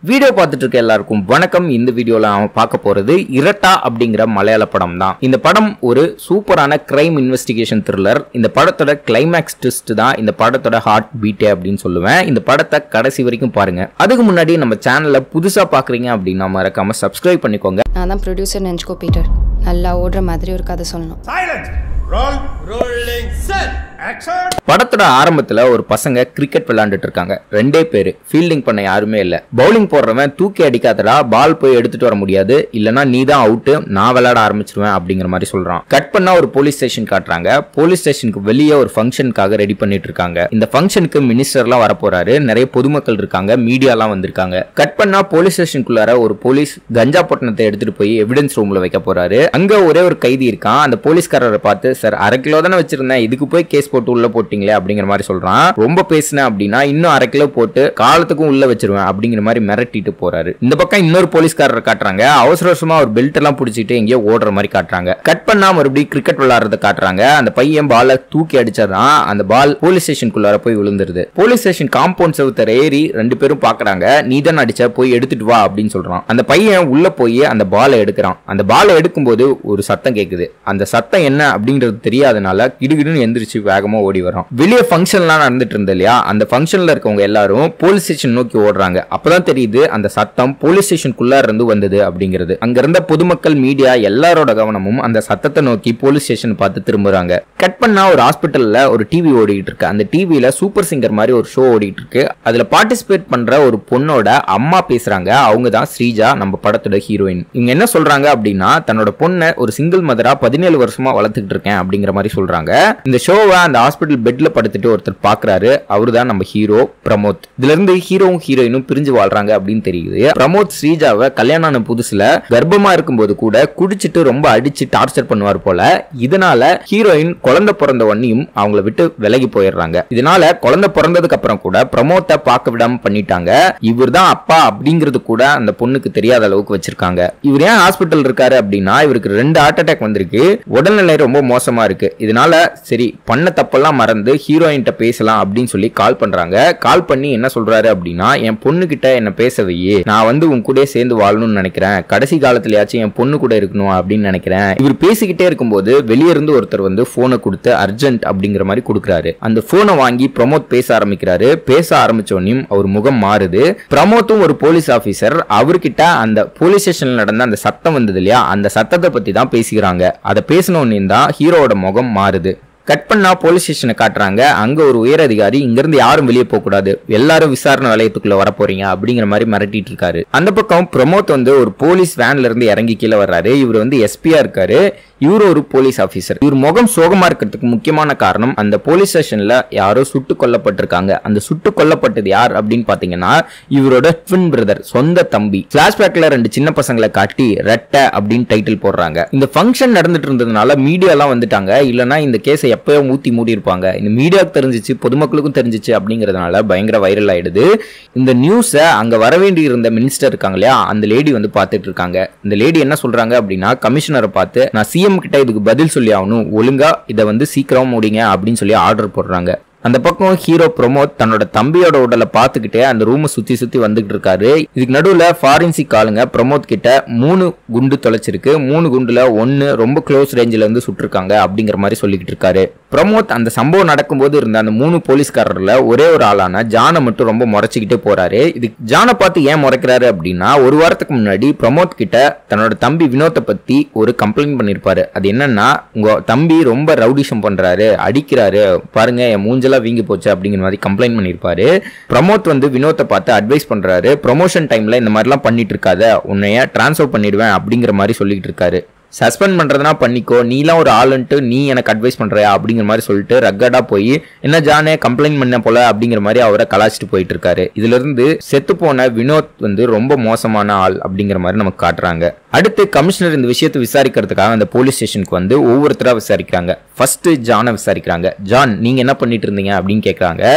Video பார்த்துட்டு இருக்க எல்லாருக்கும் வணக்கம் இந்த வீடியோல அவன் பார்க்க போறது இரட்டா அப்படிங்கிற மலையாள படம் தான் இந்த படம் ஒரு சூப்பரான கிரைம் இன்வெஸ்டிகேஷன் த்ரில்லர் இந்த படத்தோட கிளைமேக்ஸ் ட்விஸ்ட் தான் இந்த படத்தோட ஹார்ட் பீட்டே அப்படின்னு சொல்லுவேன் இந்த படத்தை கடைசி வரைக்கும் பாருங்க அதுக்கு முன்னாடி நம்ம சேனலை புதுசா பாக்குறீங்க அப்படின்னா மறக்காம சப்ஸ்கிரைப் பண்ணிக்கோங்க நான் தான் ப்ரொடியூசர் நினச்சிக்கோ பீட்டர் நல்லா ஓடுற மாதிரி ஒரு கதை சொல்லணும் Silence! Roll! Rolling set! Action! படத்தோட ஆரம்பத்துல ஒரு பசங்க கிரிக்கெட் விளையாண்டுட்டு இருக்காங்க ரெண்டே பேரு ஃபீல்டிங் பண்ண யாருமே இல்ல பவுலிங் போடுறவன் தூக்கி அடிக்காதடா பால் போய் எடுத்துட்டு வர முடியாது இல்லனா நீ தான் அவுட்டு நான் விளையாட ஆரம்பிச்சிருவேன் அப்படிங்கிற மாதிரி சொல்றான் கட் பண்ணா ஒரு போலீஸ் ஸ்டேஷன் காட்டுறாங்க போலீஸ் ஸ்டேஷனுக்கு வெளியே ஒரு ஃபங்க்ஷனுக்காக ரெடி பண்ணிட்டு இருக்காங்க இந்த ஃபங்க்ஷனுக்கு மினிஸ்டர்லாம் வர போறாரு நிறைய பொதுமக்கள் இருக்காங்க மீடியாலாம் வந்திருக்காங்க கட் பண்ணா போலீஸ் ஸ்டேஷனுக்குள்ளார ஒரு போலீஸ் கஞ்சா பொட்டணத்தை எடுத்துட்டு போய் எவிடன்ஸ் ரூம்ல வைக்க போறாரு அங்க ஒரே ஒரு கைதி இருக்கான் அந்த போலீஸ்காரரை பார்த்து சார் அரை கிலோ தானே வச்சிருந்தேன் இதுக்கு போய் கேஸ் போட்டு உள்ள போட்டீங்களே அப்படிங்கிற மாதிரி சொல்றான் ரொம்ப பேசினேன் அப்படின்னா இன்னும் அரை கிலோ போட்டு காலத்துக்கும் உள்ள வச்சிருவேன் அப்படிங்கிற மாதிரி மிரட்டிட்டு போறாரு இந்த பக்கம் இன்னொரு போலீஸ்காரரை காட்டுறாங்க அவசர அவசரமா ஒரு பெல்ட் எல்லாம் பிடிச்சிட்டு எங்கேயோ ஓடுற மாதிரி காட்டுறாங்க கட் பண்ணா மறுபடியும் கிரிக்கெட் விளையாடுறத காட்டுறாங்க அந்த பையன் பாலை தூக்கி அடிச்சாதான் அந்த பால் போலீஸ் ஸ்டேஷனுக்குள்ளார போய் விழுந்துருது போலீஸ் ஸ்டேஷன் காம்பவுண்ட் செவுத்தர ஏறி ரெண்டு பேரும் பாக்குறாங்க நீ தான் அடிச்ச போய் எடுத்துட்டு வா அப்படின்னு சொல்றான் அந்த பையன் உள்ள போய் அந்த பாலை எடுக்கிறான் அந்த பாலை எடுக்கும்போது ஒரு சத்தம் கேக்குது அந்த சத்தம் என்ன அப்படிங்கிறது தெரியாதனால கிடுகிடுன்னு எந்திரிச்சு வேகமா ஓடி வரோம் வெளியே ஃபங்க்ஷன்லாம் நடந்துட்டு இருந்தது இல்லையா அந்த ஃபங்க்ஷன்ல இருக்கவங்க எல்லாரும் போலீஸ் ஸ்டேஷன் நோக்கி ஓடுறாங்க அப்பதான் தெரியுது அந்த சத்தம் போலீஸ் ஸ்டேஷனுக்குள்ள இருந்து வந்தது அப்படிங்கிறது அங்க இருந்த பொதுமக்கள் மீடியா எல்லாரோட கவனமும் அந்த சத்தத்தை நோக்கி போலீஸ் ஸ்டேஷன் பார்த்து திரும்புறாங்க கட் பண்ணா ஒரு ஹாஸ்பிட்டல்ல ஒரு டிவி ஓடிட்டு இருக்கு அந்த டிவில சூப்பர் சிங்கர் மாதிரி ஒரு ஷோ ஓடிட்டு இருக்கு அதுல பார்ட்டிசிபேட் பண்ற ஒரு பொண்ணோட அம்மா பேசுறாங்க அவங்க தான் ஸ்ரீஜா நம்ம படத்தோட ஹீரோயின் இவங்க என்ன சொல்றாங்க அப்படின்னா தன்னோட பொண்ணை ஒரு சிங்கிள் மதரா பதினேழு வருஷமா வளர்த்துக்கிட்டு இருக்கேன் அப்படிங்கிற மாதிரி சொல்றாங்க இந்த ஷோவை அந்த ஹாஸ்பிட்டல் பெட்ல படுத்துட்டு ஒருத்தர் பாக்குறாரு அவரு தான் நம்ம ஹீரோ பிரமோத் இதுல இருந்து ஹீரோவும் ஹீரோயினும் பிரிஞ்சு வாழ்றாங்க அப்படின்னு தெரியுது பிரமோத் ஸ்ரீஜாவை கல்யாணம் ஆன புதுசுல கர்ப்பமா இருக்கும்போது கூட குடிச்சிட்டு ரொம்ப அடிச்சு டார்ச்சர் பண்ணுவார் போல இதனால ஹீரோயின் குழந்தை பிறந்த உடனேயும் அவங்கள விட்டு விலகி போயிடுறாங்க இதனால குழந்தை பிறந்ததுக்கு அப்புறம் கூட பிரமோத்தை பார்க்க விடாம பண்ணிட்டாங்க இவர் தான் அப்பா அப்படிங்கிறது கூட அந்த பொண்ணுக்கு தெரியாத அளவுக்கு வச்சிருக்காங்க இவர் ஏன் ஹாஸ்பிட்டல் இருக்காரு அப்படின்னா இவருக்கு ரெண்டு ஹார்ட் அட்டாக் வந்திருக்கு உடல்நிலை ரொம்ப மோசமா இருக்கு இதனால சரி பண்ண தப்பெல்லாம் மறந்து ஹீரோயின்ட்ட பேசலாம் அப்படின்னு சொல்லி கால் பண்றாங்க கால் பண்ணி என்ன சொல்றாரு அப்படின்னா என் பொண்ணு கிட்ட என்ன பேச வையே நான் வந்து உன் கூட சேர்ந்து வாழணும்னு நினைக்கிறேன் கடைசி காலத்துலயாச்சும் என் பொண்ணு கூட இருக்கணும் அப்படின்னு நினைக்கிறேன் இவர் பேசிக்கிட்டே இருக்கும்போது வெளிய இருந்து ஒருத்தர் வந்து போனை கொடுத்து அர்ஜென்ட் அப்படிங்கிற மாதிரி கொடுக்குறாரு அந்த போனை வாங்கி பிரமோத் பேச ஆரம்பிக்கிறாரு பேச ஆரம்பிச்சோன்னையும் அவர் முகம் மாறுது பிரமோத்தும் ஒரு போலீஸ் ஆபீசர் அவர்கிட்ட அந்த போலீஸ் ஸ்டேஷன்ல நடந்த அந்த சத்தம் வந்தது இல்லையா அந்த சத்தத்தை பத்தி தான் பேசிக்கிறாங்க அதை பேசினோன்னே தான் ஹீரோவோட முகம் மாறுது கட் பண்ணா போலீஸ் ஸ்டேஷனை காட்டுறாங்க அங்க ஒரு உயர் அதிகாரி இங்க இருந்து யாரும் வெளியே போக கூடாது எல்லாரும் விசாரணை நிலையத்துக்குள்ள வர போறீங்க அப்படிங்கிற மாதிரி மிரட்டிட்டு இருக்காரு அந்த பக்கம் பிரமோத் வந்து ஒரு போலீஸ் வேன்ல இருந்து இறங்கி கீழே வர்றாரு இவர் வந்து எஸ்பியா இருக்காரு இவரு ஒரு போலீஸ் ஆபீசர் இவர் முகம் சோகமா இருக்கிறதுக்கு முக்கியமான காரணம் அந்த போலீஸ் ஸ்டேஷன்ல யாரோ சுட்டு கொல்லப்பட்டிருக்காங்க அந்த சுட்டு கொல்லப்பட்டது யார் அப்படின்னு பாத்தீங்கன்னா இவரோட ட்வின் பிரதர் சொந்த தம்பி பிளாஷ்பேக்ல ரெண்டு சின்ன பசங்களை காட்டி ரெட்டை அப்படின்னு டைட்டில் போடுறாங்க இந்த ஃபங்க்ஷன் நடந்துட்டு இருந்ததுனால மீடியா எல்லாம் வந்துட்டாங்க இல்லனா இந்த கேஸை எப்பயோ ஊத்தி மூடி இருப்பாங்க இந்த மீடியாவுக்கு தெரிஞ்சிச்சு பொதுமக்களுக்கும் தெரிஞ்சிச்சு அப்படிங்கறதுனால பயங்கர வைரல் ஆயிடுது இந்த நியூஸை அங்க வர வேண்டி இருந்த மினிஸ்டர் இருக்காங்க இல்லையா அந்த லேடி வந்து பார்த்துட்டு இருக்காங்க இந்த லேடி என்ன சொல்றாங்க அப்படின்னா கமிஷனரை பார்த்து நான் சிஎம் கிட்ட இதுக்கு பதில் சொல்லி ஆகணும் ஒழுங்கா இதை வந்து சீக்கிரம் முடிங்க அப்படின்னு சொல்லி ஆர்டர் போடுறாங்க அந்த பக்கம் ஹீரோ பிரமோத் தன்னோட தம்பியோட உடலை பார்த்துக்கிட்டே அந்த ரூமை சுத்தி சுத்தி வந்துகிட்டு இருக்காரு இதுக்கு நடுவுல ஃபாரன்சிக் ஆளுங்க பிரமோத் கிட்ட மூணு குண்டு தொலைச்சிருக்கு மூணு குண்டுல ஒன்னு ரொம்ப க்ளோஸ் ரேஞ்சில இருந்து சுட்டிருக்காங்க அப்படிங்கிற மாதிரி சொல்லிக்கிட்டு இருக்காரு பிரமோத் அந்த சம்பவம் நடக்கும்போது இருந்த அந்த மூணு போலீஸ்காரர்ல ஒரே ஒரு ஆளான ஜானை மட்டும் ரொம்ப முறைச்சிக்கிட்டே போறாரு இது ஜானை பார்த்து ஏன் முறைக்கிறாரு அப்படின்னா ஒரு வாரத்துக்கு முன்னாடி பிரமோத் கிட்ட தன்னோட தம்பி வினோத்தை பத்தி ஒரு கம்ப்ளைண்ட் பண்ணிருப்பாரு அது என்னன்னா உங்க தம்பி ரொம்ப ரவுடிஷம் பண்றாரு அடிக்கிறாரு பாருங்க என் மூஞ்செல்லாம் வீங்கி போச்சு அப்படிங்கிற மாதிரி கம்ப்ளைண்ட் பண்ணிருப்பாரு பிரமோத் வந்து வினோத்தை பார்த்து அட்வைஸ் பண்றாரு ப்ரொமோஷன் டைம்ல இந்த மாதிரிலாம் பண்ணிட்டு இருக்காத உன்னைய டிரான்ஸ்ஃபர் பண்ணிடுவேன் அப்படிங்கிற மாதிரி சொல்லிட்டு இருக்காரு சஸ்பெண்ட் பண்றதுனா பண்ணிக்கோ நீலாம் ஒரு ஆளுன்ட்டு நீ எனக்கு அட்வைஸ் பண்றியா அப்படிங்கிற மாதிரி சொல்லிட்டு ரக்கடா போய் என்ன ஜானே கம்ப்ளைண்ட் பண்ண போல அப்படிங்கிற மாதிரி அவரை கலாச்சிட்டு போயிட்டு இருக்காரு இதுல இருந்து செத்து போன வினோத் வந்து ரொம்ப மோசமான ஆள் அப்படிங்கிற மாதிரி நமக்கு காட்டுறாங்க அடுத்து கமிஷனர் இந்த விஷயத்தை விசாரிக்கிறதுக்காக அந்த போலீஸ் ஸ்டேஷனுக்கு வந்து ஒவ்வொருத்தரா விசாரிக்கிறாங்க ஃபர்ஸ்ட் ஜானை விசாரிக்கிறாங்க ஜான் நீங்க என்ன பண்ணிட்டு இருந்தீங்க அப்படின்னு கேட்கறாங்க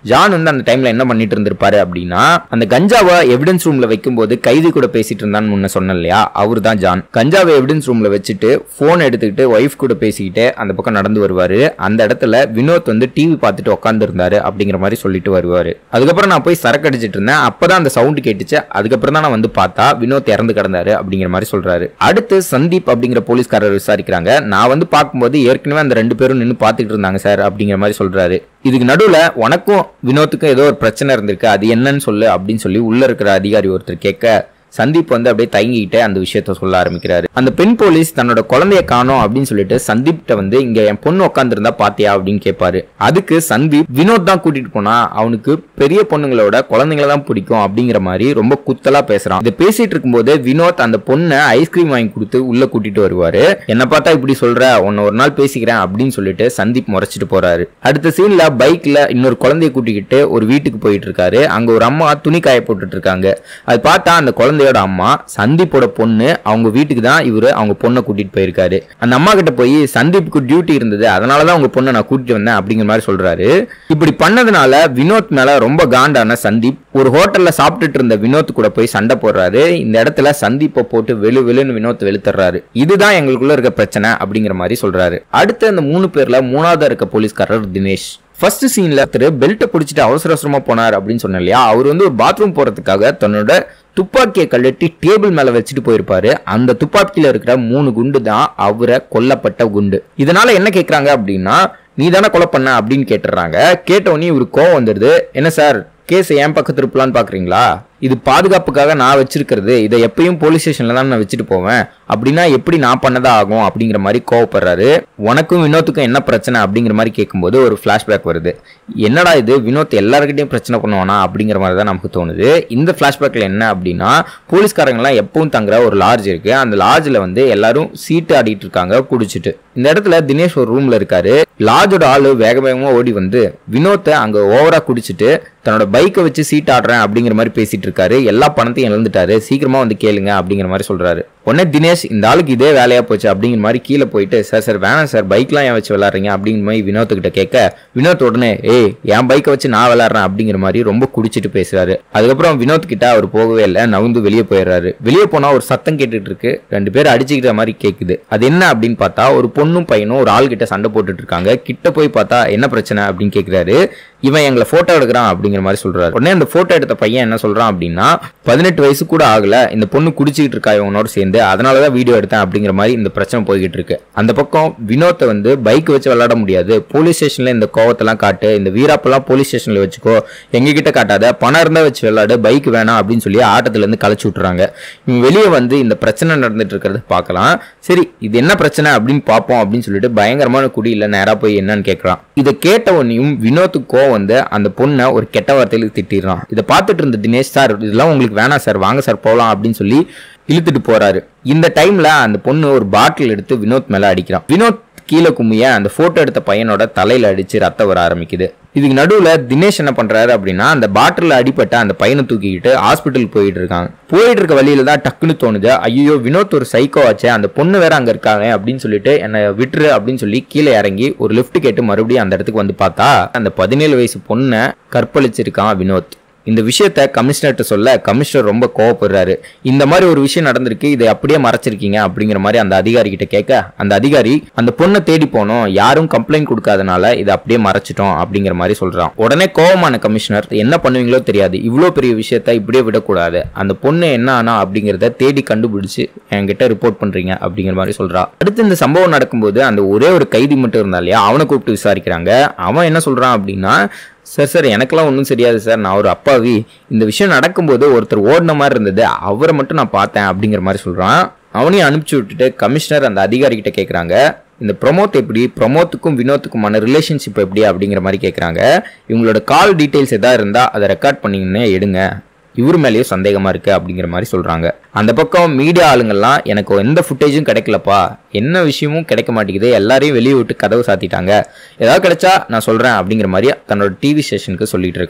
ஜான் வந்து அந்த டைம்ல என்ன பண்ணிட்டு இருந்திருப்பாரு அப்படின்னா அந்த கஞ்சாவை எவிடன்ஸ் ரூம்ல வைக்கும்போது கைதி கூட பேசிட்டு இருந்தான்னு முன்ன சொன்னேன் இல்லையா அவர் தான் ஜான் கஞ்சாவை எவிடன்ஸ் ரூம்ல வச்சுட்டு போன் எடுத்துக்கிட்டு ஒய்ஃப் கூட பேசிக்கிட்டு அந்த பக்கம் நடந்து வருவாரு அந்த இடத்துல வினோத் வந்து டிவி பார்த்துட்டு உட்காந்து இருந்தாரு அப்படிங்கிற மாதிரி சொல்லிட்டு வருவாரு அதுக்கப்புறம் நான் போய் சரக்கு அடிச்சிட்டு இருந்தேன் அப்பதான் அந்த சவுண்ட் கேட்டுச்சு அதுக்கப்புறம் தான் நான் வந்து பார்த்தா வினோத் இறந்து கிடந்தாரு அப்படிங்கிற மாதிரி சொல்றாரு அடுத்து சந்தீப் அப்படிங்கிற போலீஸ்காரர் விசாரிக்கிறாங்க நான் வந்து பார்க்கும்போது ஏற்கனவே அந்த ரெண்டு பேரும் நின்று பார்த்துட்டு இருந்தாங்க சார் அப்படிங்கிற மாதிரி சொல்றாரு இதுக்கு நடுவுல உனக்கும் வினோத்துக்கும் ஏதோ ஒரு பிரச்சனை இருந்திருக்கு அது என்னன்னு சொல்லு அப்படின்னு சொல்லி உள்ள இருக்கிற அதிகாரி ஒருத்தர் கேட்க சந்தீப் வந்து அப்படியே தயங்கிக்கிட்டே அந்த விஷயத்த சொல்ல ஆரம்பிக்கிறாரு அந்த பெண் போலீஸ் தன்னோட குழந்தைய காணோம் அப்படின்னு சொல்லிட்டு சந்தீப்கிட்ட வந்து இங்க என் பொண்ணு உட்காந்துருந்தா பாத்தியா அப்படின்னு கேட்பாரு அதுக்கு சந்தீப் வினோத் தான் கூட்டிட்டு போனா அவனுக்கு பெரிய பொண்ணுங்களோட குழந்தைங்கள தான் பிடிக்கும் அப்படிங்கிற மாதிரி ரொம்ப குத்தலா பேசுறான் இதை பேசிட்டு இருக்கும்போது வினோத் அந்த பொண்ணை ஐஸ்கிரீம் வாங்கி கொடுத்து உள்ள கூட்டிட்டு வருவாரு என்ன பார்த்தா இப்படி சொல்ற உன்னை ஒரு நாள் பேசிக்கிறேன் அப்படின்னு சொல்லிட்டு சந்தீப் முறைச்சிட்டு போறாரு அடுத்த சீன்ல பைக்ல இன்னொரு குழந்தைய கூட்டிக்கிட்டு ஒரு வீட்டுக்கு போயிட்டு இருக்காரு அங்க ஒரு அம்மா துணி காய போட்டுட்டு இருக்காங்க அது பார்த்தா அந்த குழந்தையோட அம்மா சந்தீப்போட பொண்ணு அவங்க வீட்டுக்கு தான் இவரு அவங்க பொண்ணை கூட்டிட்டு போயிருக்காரு அந்த அம்மா கிட்ட போய் சந்தீப்புக்கு டியூட்டி இருந்தது அதனாலதான் உங்க பொண்ணை நான் கூட்டிட்டு வந்தேன் அப்படிங்கிற மாதிரி சொல்றாரு இப்படி பண்ணதுனால வினோத் மேல ரொம்ப காண்டான சந்தீப் ஒரு ஹோட்டல்ல சாப்பிட்டுட்டு இருந்த வினோத் கூட போய் சண்டை போடுறாரு இந்த இடத்துல சந்தீப்பை போட்டு வெளு வெளுன்னு வினோத் வெளுத்துறாரு இதுதான் எங்களுக்குள்ள இருக்க பிரச்சனை அப்படிங்கிற மாதிரி சொல்றாரு அடுத்து அந்த மூணு பேர்ல மூணாவதா இருக்க போலீஸ்காரர் தினேஷ் ஃபர்ஸ்ட் சீன்ல ஒருத்தர் பெல்ட்டை பிடிச்சிட்டு அவசர அவசரமா போனார் அப்படின்னு சொன்னேன் இல்லையா அவர் வந்து ஒரு பாத்ரூம் போறதுக்காக தன்னோட துப்பாக்கியை கழட்டி டேபிள் மேல வச்சுட்டு போயிருப்பாரு அந்த துப்பாக்கியில இருக்கிற மூணு குண்டு தான் அவரை கொல்லப்பட்ட குண்டு இதனால என்ன கேக்குறாங்க அப்படின்னா நீ தானே கொலை பண்ண அப்படின்னு கேட்டுறாங்க கேட்டவொடனே இவரு கோவம் வந்துடுது என்ன சார் கேஸ் என் பக்கம் திருப்பலான்னு பாக்குறீங்களா இது பாதுகாப்புக்காக நான் வச்சிருக்கிறது இதை எப்பயும் போலீஸ் ஸ்டேஷன்ல தான் நான் வச்சுட்டு போவேன் அப்படின்னா எப்படி நான் பண்ணதா ஆகும் அப்படிங்கிற மாதிரி கோவப்படுறாரு உனக்கும் வினோத்துக்கும் என்ன பிரச்சனை அப்படிங்கிற மாதிரி கேட்கும்போது ஒரு ஃபிளாஷ்பேக் வருது என்னடா இது வினோத் எல்லாருக்கிட்டையும் பிரச்சனை பண்ணுவானா அப்படிங்கிற மாதிரி தான் நமக்கு தோணுது இந்த ஃபிளாஷ்பேக்ல என்ன அப்படின்னா போலீஸ்காரங்களாம் எப்பவும் தங்குற ஒரு லாட்ஜ் இருக்கு அந்த லாட்ஜில் வந்து எல்லாரும் சீட்டு ஆடிட்டு இருக்காங்க குடிச்சிட்டு இந்த இடத்துல தினேஷ் ஒரு ரூம்ல இருக்காரு லாட்ஜோட ஆளு வேக வேகமா ஓடி வந்து வினோத்தை அங்க ஓவரா குடிச்சிட்டு தன்னோட பைக்கை வச்சு சீட் ஆடுறேன் அப்படிங்கிற மாதிரி பேசிட்டு இருக்காரு எல்லா பணத்தையும் இழந்துட்டாரு சீக்கிரமா வந்து கேளுங்க அப்படிங்கிற மாதிரி சொல்றாரு உடனே தினேஷ் இந்த ஆளுக்கு இதே வேலையா போச்சு அப்படிங்கிற மாதிரி கீழே போயிட்டு சார் சார் வேணாம் சார் பைக்லாம் ஏன் வச்சு விளாட்றீங்க அப்படிங்கிற மாதிரி வினோத் கிட்ட கேட்க வினோத் உடனே ஏய் என் பைக்கை வச்சு நான் விளாட்றேன் அப்படிங்கிற மாதிரி ரொம்ப குடிச்சிட்டு பேசுறாரு அதுக்கப்புறம் வினோத் கிட்ட அவர் போகவே இல்லை நவுந்து வெளியே போயிடுறாரு வெளியே போனா ஒரு சத்தம் கேட்டுட்டு இருக்கு ரெண்டு பேரும் அடிச்சுக்கிற மாதிரி கேக்குது அது என்ன அப்படின்னு பார்த்தா ஒரு பொண்ணும் பையனும் ஒரு ஆள் கிட்ட சண்டை போட்டுட்டு இருக்காங்க கிட்ட போய் பார்த்தா என்ன பிரச்சனை அப்படின்னு கேக்குறாரு இவன் எங்களை போட்டோ எடுக்கிறான் அப்படிங்கிற மாதிரி சொல்றாரு உடனே அந்த போட்டோ எடுத்த பையன் என்ன சொல்றான் அப்படின்னா பதினெட்டு வயசு கூட ஆகல இந்த பொண்ணு குடிச்சிட்டு இருக்கா இவனோட சேர்ந்து அதனாலதான் வீடியோ எடுத்தேன் அப்படிங்கிற மாதிரி இந்த பிரச்சனை போய்கிட்டு இருக்கு அந்த பக்கம் வினோத்தை வந்து பைக் வச்சு விளையாட முடியாது போலீஸ் ஸ்டேஷன்ல இந்த கோவத்தெல்லாம் காட்டு இந்த வீராப்பெல்லாம் போலீஸ் ஸ்டேஷன்ல வச்சுக்கோ எங்க கிட்ட காட்டாத பணம் இருந்தா வச்சு விளையாடு பைக் வேணாம் அப்படின்னு சொல்லி ஆட்டத்துல இருந்து கலைச்சு விட்டுறாங்க இவன் வெளியே வந்து இந்த பிரச்சனை நடந்துட்டு இருக்கிறத பார்க்கலாம் சரி இது என்ன பிரச்சனை அப்படின்னு பார்ப்போம் அப்படின்னு சொல்லிட்டு பயங்கரமான குடி இல்ல நேரா போய் என்னன்னு கேட்கறான் இதை கேட்ட உடனேயும் வினோத்துக்கு கோவம் வந்து அந்த பொண்ணை ஒரு கெட்ட வார்த்தையில திட்டிடுறான் இதை பார்த்துட்டு இருந்த தினேஷ் சார் இதெல்லாம் உங்களுக்கு வேணாம் சார் வாங்க சார் போகலாம் அப்படின்னு சொல்லி இழுத்துட்டு போறாரு இந்த டைம்ல அந்த பொண்ணு ஒரு பாட்டில் எடுத்து வினோத் மேல அடிக்கிறான் வினோத் கீழே கும்மிய அந்த போட்டோ எடுத்த பையனோட தலையில அடிச்சு ரத்தம் வர ஆரம்பிக்குது இதுக்கு நடுவுல தினேஷ் என்ன பண்றாரு அப்படின்னா அந்த பாட்டில் அடிப்பட்ட அந்த பையனை தூக்கிக்கிட்டு ஹாஸ்பிட்டல் போயிட்டு இருக்காங்க போயிட்டு இருக்க வழியில தான் டக்குன்னு தோணுது ஐயோ வினோத் ஒரு சைக்கோ ஆச்சே அந்த பொண்ணு வேற அங்க இருக்காங்க அப்படின்னு சொல்லிட்டு என்னை விட்டுரு அப்படின்னு சொல்லி கீழே இறங்கி ஒரு லிஃப்ட் கேட்டு மறுபடியும் அந்த இடத்துக்கு வந்து பார்த்தா அந்த பதினேழு வயசு பொண்ணை கற்பழிச்சிருக்கான் வினோத் இந்த விஷயத்த கமிஷனர்கிட்ட சொல்ல கமிஷனர் ரொம்ப கோவப்படுறாரு இந்த மாதிரி ஒரு விஷயம் நடந்திருக்கு இதை அப்படியே மறைச்சிருக்கீங்க அப்படிங்கிற மாதிரி அந்த அதிகாரி கிட்ட கேட்க அந்த அதிகாரி அந்த பொண்ணை தேடி போனோம் யாரும் கம்ப்ளைண்ட் கொடுக்காதனால இதை அப்படியே மறைச்சிட்டோம் அப்படிங்கிற மாதிரி சொல்றான் உடனே கோவமான கமிஷனர் என்ன பண்ணுவீங்களோ தெரியாது இவ்வளோ பெரிய விஷயத்த இப்படியே விடக்கூடாது அந்த பொண்ணு என்ன ஆனா அப்படிங்கிறத தேடி கண்டுபிடிச்சு என்கிட்ட ரிப்போர்ட் பண்றீங்க அப்படிங்கிற மாதிரி சொல்றா அடுத்து இந்த சம்பவம் நடக்கும்போது அந்த ஒரே ஒரு கைதி மட்டும் இருந்தா இல்லையா அவனை கூப்பிட்டு விசாரிக்கிறாங்க அவன் என்ன சொல்றான் அப்படின்னா சார் சார் எனக்கெல்லாம் ஒன்றும் தெரியாது சார் நான் ஒரு அப்பாவி இந்த விஷயம் நடக்கும்போது ஒருத்தர் ஓடின மாதிரி இருந்தது அவரை மட்டும் நான் பார்த்தேன் அப்படிங்கிற மாதிரி சொல்கிறான் அவனையும் அனுப்பிச்சி விட்டுட்டு கமிஷனர் அந்த அதிகாரி கிட்ட கேட்குறாங்க இந்த ப்ரொமோத் எப்படி ப்ரொமோத்துக்கும் வினோத்துக்குமான ரிலேஷன்ஷிப் எப்படி அப்படிங்கிற மாதிரி கேட்குறாங்க இவங்களோட கால் டீட்டெயில்ஸ் எதாவது இருந்தால் அதை ரெக்கார்ட் பண்ணிங்கன்னு எடுங்க இவர் மேலேயும் சந்தேகமா இருக்கு அப்படிங்கிற மாதிரி சொல்றாங்க அந்த பக்கம் மீடியா ஆளுங்கள்லாம் எனக்கு எந்த ஃபுட்டேஜும் கிடைக்கலப்பா என்ன விஷயமும் கிடைக்க மாட்டேங்குது எல்லாரையும் வெளியே விட்டு கதவு சாத்திட்டாங்க ஏதாவது கிடைச்சா நான் சொல்றேன் அப்படிங்கிற மாதிரி தன்னோட டிவி ஸ்டேஷனுக்கு சொல்லிட்டு இருக்கான்